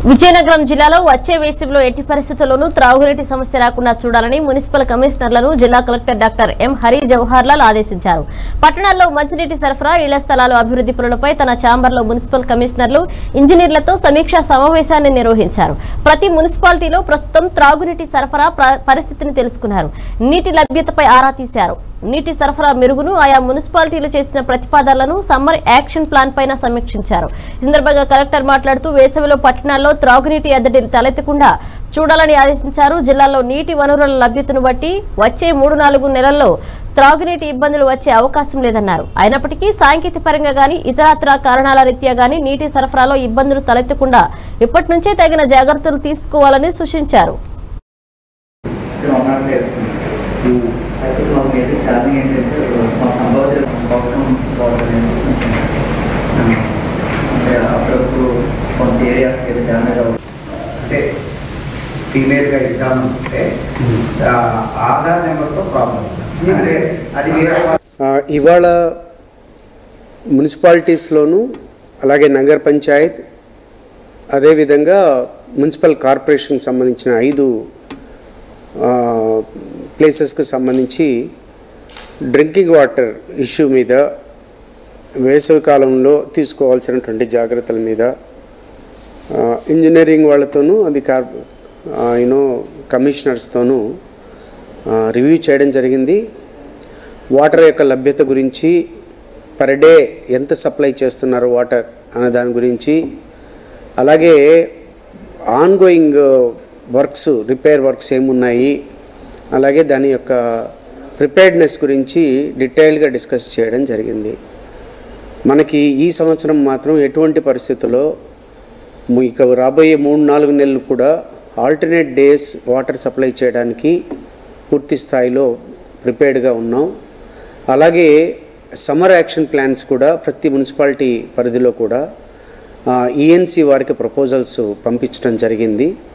విజయనగరం జిల్లాలో వచ్చే వేసవిలో ఎట్టి పరిస్థితుల్లోనూ త్రాగునీటి సమస్య రాకుండా చూడాలని మున్సిపల్ కమిషనర్లను జిల్లా collector doctor M Hari Jawahar Lal ఆదేశించారు పట్టణాల్లో మంచినీటి సరఫరా ఇళ్ల స్థలాలు అభివృద్ధి పనులపై తన ఛాంబర్లో మున్సిపల్ కమిషనర్లు ఇంజనీర్లతో సమీక్షా సమావేశాన్ని నిర్వహించారు ప్రతి మున్సిపాలిటీలో ప్రస్తుతం త్రాగునీటి సరఫరా ప్ర- పరిస్థితిని తెలుసుకున్నారు నీటి లభ్యతపై ఆరా తీశారు నీటి సరఫరా మెరుగును ఆయా మున్సిపాలిటీలు చేసిన ప్రతిపాదనలను సమ్మర్ యాక్షన్ ప్లాన్ పైన సమీక్షించారు ఈ సందర్భంగా కలెక్టర్ మాట్లాడుతూ వేసవిలో పట్టణాల్లో త్రాగునీటి ఎద్దడి తలెత్తకుండా చూడాలని ఆదేశించారు జిల్లాలో నీటి వనరుల లభ్యతను బట్టి వచ్చే మూడు నాలుగు నెలల్లో త్రాగునీటి ఇబ్బందులు వచ్చే అవకాశం లేదన్నారు అయినప్పటికీ సాంకేతిక పరంగా గాని ఇతరత్ర కారణాల రీత్యా గాని నీటి సరఫరాలో ఇబ్బందులు తలెత్తకుండా ఇప్పటి నుంచే తగిన జాగ్రత్తలు తీసుకోవాలని సూచించారు ఒకనాడు చేస్తుంది అయితే మాకు ఏంటి ఛార్జింగ్ ఏంటంటే మా సంభావ్య పక్కన బాగుంటుంది అంటే అప్పుడప్పుడు కొంత ఏరియాస్కి అయితే డ్యామేజ్ అవుతుంది అంటే ఫీమేల్గా ఎగ్జామ్ ఉంటే ఆ, ఆధార్ నెంబర్తో ప్రాబ్లం అంటే అది వేరే వా- ఆ, ఇవాళ మున్సిపాలిటీస్లోను అలాగే నగర్ పంచాయత్ అదేవిధంగా మున్సిపల్ కార్పొరేషన్కి సంబంధించిన ఐదు ప్లేసెస్కి సంబంధించి డ్రింకింగ్ వాటర్ ఇష్యూ మీద వేసవి కాలంలో తీసుకోవాల్సినటువంటి జాగ్రత్తల మీద ఆ, ఇంజనీరింగ్ వాళ్ళతోనూ అది కార్ యూనో కమిషనర్స్తోనూ ఆ, రివ్యూ చేయడం జరిగింది వాటర్ యొక్క లభ్యత గురించి పర్ డే ఎంత సప్లై చేస్తున్నారు వాటర్ అనే దాని గురించి అలాగే ఆన్గోయింగ్ వర్క్స్ రిపేర్ వర్క్స్ ఏమున్నాయి అలాగే దాని యొక్క ప్రిపేర్డ్నెస్ గురించి డీటెయిల్గా డిస్కస్ చేయడం జరిగింది మనకి ఈ సంవత్సరం మాత్రం ఎటువంటి పరిస్థితుల్లో ము- ఇక రాబోయే మూడు నాలుగు నెలలు కూడా ఆల్టర్నేట్ డేస్ వాటర్ సప్లై చేయడానికి పూర్తి స్థాయిలో ప్రిపేర్డ్గా ఉన్నాం అలాగే సమ్మర్ యాక్షన్ ప్లాన్స్ కూడా ప్రతి మున్సిపాలిటీ పరిధిలో కూడా ఈఎన్సీ వారికి ప్రపోజల్స్ పంపించడం జరిగింది